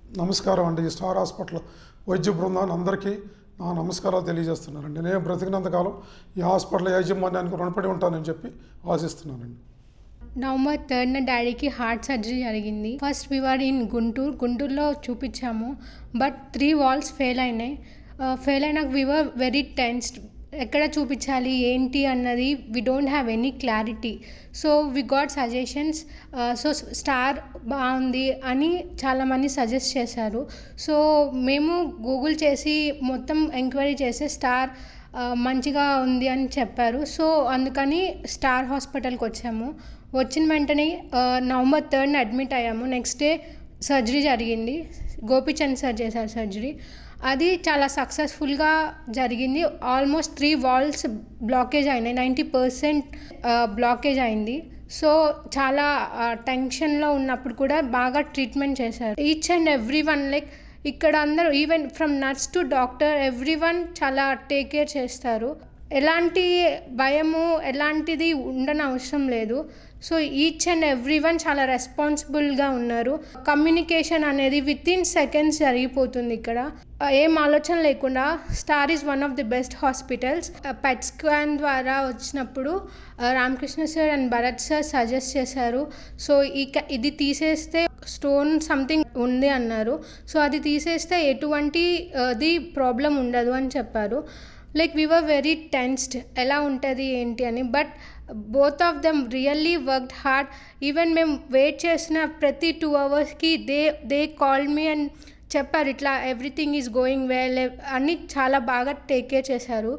నమస్కారం అండి ఈ స్టార్ హాస్పిటల్ వైద్య బృందాన్ని అందరికీ నా నమస్కారాలు తెలియజేస్తున్నానండి నేను బ్రతికినంతకాలం ఈ హాస్పిటల్ యాజమాన్యానికి రుణపడి ఉంటానని చెప్పి ఆశిస్తున్నానండి నవంబర్ థర్డ్న డాడీకి హార్ట్ సర్జరీ జరిగింది ఫస్ట్ వివర్ ఇన్ గుంటూరు గుంటూరులో చూపించాము బట్ త్రీ వాల్స్ ఫెయిల్ అయినాయి ఫెయిల్ అయినాక వివర్ వెరీ టెన్స్డ్ ఎక్కడ చూపించాలి ఏంటి అన్నది we don't have any clarity so we got suggestions so star బాగుంది అని చాలామంది సజెస్ట్ చేశారు సో మేము గూగుల్ చేసి మొత్తం ఎంక్వైరీ చేసి స్టార్ ఆ, మంచిగా ఉంది అని చెప్పారు సో అందుకని స్టార్ హాస్పిటల్కి వచ్చాము వచ్చిన వెంటనే ఆ, నవంబర్ థర్డ్న అడ్మిట్ అయ్యాము నెక్స్ట్ డే సర్జరీ జరిగింది గోపిచంద్ సార్ చేశారు సర్జరీ అది చాలా సక్సెస్ఫుల్గా జరిగింది ఆల్మోస్ట్ త్రీ వాల్స్ బ్లాకేజ్ అయినాయి నైంటీ పర్సెంట్ బ్లాకేజ్ అయింది సో చాలా టెన్షన్లో ఉన్నప్పుడు కూడా బాగా ట్రీట్మెంట్ చేశారు each and every one like ఇక్కడ అందరూ even from nurse to doctor every one చాలా టేక్ కేర్ చేస్తారు ఎలాంటి భయము ఎలాంటిది ఉండని అవసరం లేదు so each and every one చాలా రెస్పాన్సిబుల్గా ఉన్నారు కమ్యూనికేషన్ అనేది విత్ ఇన్ సెకండ్స్ జరిగిపోతుంది ఇక్కడ ఏం ఆలోచన లేకుండా star is one of the best hospitals PET scan ద్వారా వచ్చినప్పుడు ఆ, Ramakrishna sir and Bharat sir suggest చేశారు సో ఇక ఇది తీసేస్తే స్టోన్ సంథింగ్ ఉంది అన్నారు సో అది తీసేస్తే ఎటువంటి అది ప్రాబ్లం ఉండదు అని చెప్పారు like we were very tensed ఎలా ఉంటుంది ఏంటి అని but both of them really worked hard even మేము వెయిట్ చేసిన ప్రతి టూ అవర్స్కి they they call me and చెప్పారు ఇట్లా ఎవ్రీథింగ్ ఈజ్ గోయింగ్ వెల్ అని చాలా బాగా టేక్ కేర్ చేశారు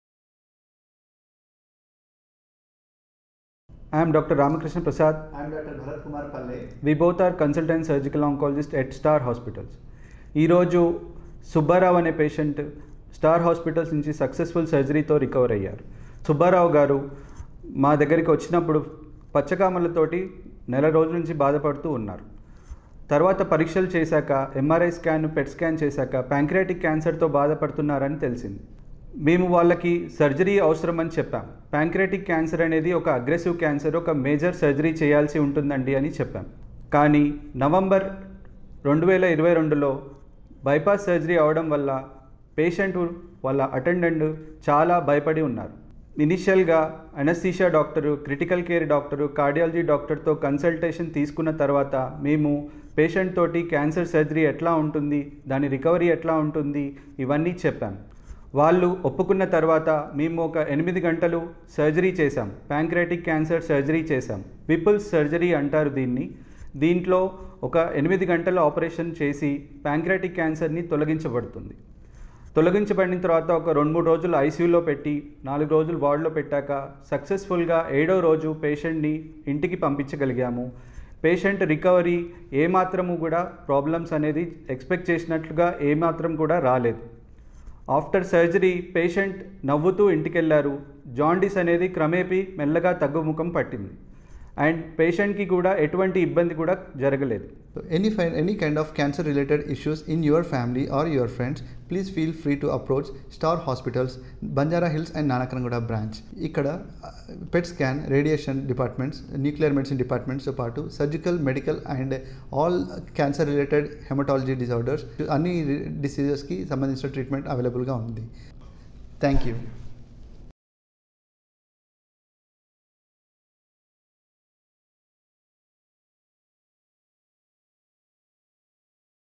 I am Dr. Ramakrishna Prasad. I am Dr. Bharat Kumar Palle. We both are consultant surgical oncologist at Star Hospitals. ఈరోజు సుబ్బారావు అనే patient star hospitals నుంచి successful సర్జరీతో రికవర్ అయ్యారు సుబ్బారావు గారు మా దగ్గరికి వచ్చినప్పుడు పచ్చకామలతోటి నెల రోజుల నుంచి బాధపడుతూ ఉన్నారు తర్వాత పరీక్షలు చేశాక ఎంఆర్ఐ స్కాన్ పెట్ స్కాన్ చేశాక ప్యాంక్రియాటిక్ క్యాన్సర్తో బాధపడుతున్నారని తెలిసింది మేము వాళ్ళకి సర్జరీ అవసరమని చెప్పాం ప్యాంక్రియాటిక్ క్యాన్సర్ అనేది ఒక అగ్రెసివ్ క్యాన్సర్ ఒక మేజర్ సర్జరీ చేయాల్సి ఉంటుందండి అని చెప్పాం కానీ నవంబర్ రెండు వేల ఇరవై రెండులో బైపాస్ సర్జరీ అవడం వల్ల పేషెంట్ వాళ్ళ అటెండెంట్ చాలా భయపడి ఉన్నారు ఇనిషియల్గా anaesthesia doctor critical care doctor cardiology డాక్టర్తో కన్సల్టేషన్ తీసుకున్న తర్వాత మేము పేషెంట్ తోటి క్యాన్సర్ సర్జరీ ఎట్లా ఉంటుంది దాని రికవరీ ఎట్లా ఉంటుంది ఇవన్నీ చెప్పాం వాళ్ళు ఒప్పుకున్న తర్వాత మేము ఒక ఎనిమిది గంటలు సర్జరీ చేశాం ప్యాంక్రియాటిక్ క్యాన్సర్ సర్జరీ చేశాం విపుల్స్ సర్జరీ అంటారు దీన్ని దీంట్లో ఒక ఎనిమిది గంటల ఆపరేషన్ చేసి ప్యాంక్రియాటిక్ క్యాన్సర్ని తొలగించబడుతుంది తొలగించబడిన తర్వాత ఒక రెండు మూడు రోజులు ఐసీయూలో పెట్టి నాలుగు రోజులు వార్డులో పెట్టాక సక్సెస్ఫుల్గా ఏడో రోజు పేషెంట్ని ఇంటికి పంపించగలిగాము పేషెంట్ రికవరీ ఏమాత్రము కూడా ప్రాబ్లమ్స్ అనేది ఎక్స్పెక్ట్ చేసినట్లుగా ఏమాత్రం కూడా రాలేదు ఆఫ్టర్ సర్జరీ పేషెంట్ నవ్వుతూ ఇంటికెళ్లారు జాండీస్ అనేది క్రమేపీ మెల్లగా తగ్గుముఖం పట్టింది అండ్ పేషెంట్కి కూడా ఎటువంటి ఇబ్బంది కూడా జరగలేదు So any fi- any kind of cancer related issues in your family or your friends, please feel free to approach Star Hospitals, Banjara Hills and Nanakanagooda branch. ఇక్కడ PET scan radiation departments nuclear medicine డిపార్ట్మెంట్స్తో పాటు surgical medical and all cancer related haematology disorders అన్ని డిసీజెస్కి సంబంధించిన treatment అవైలబుల్గా ఉంది thank you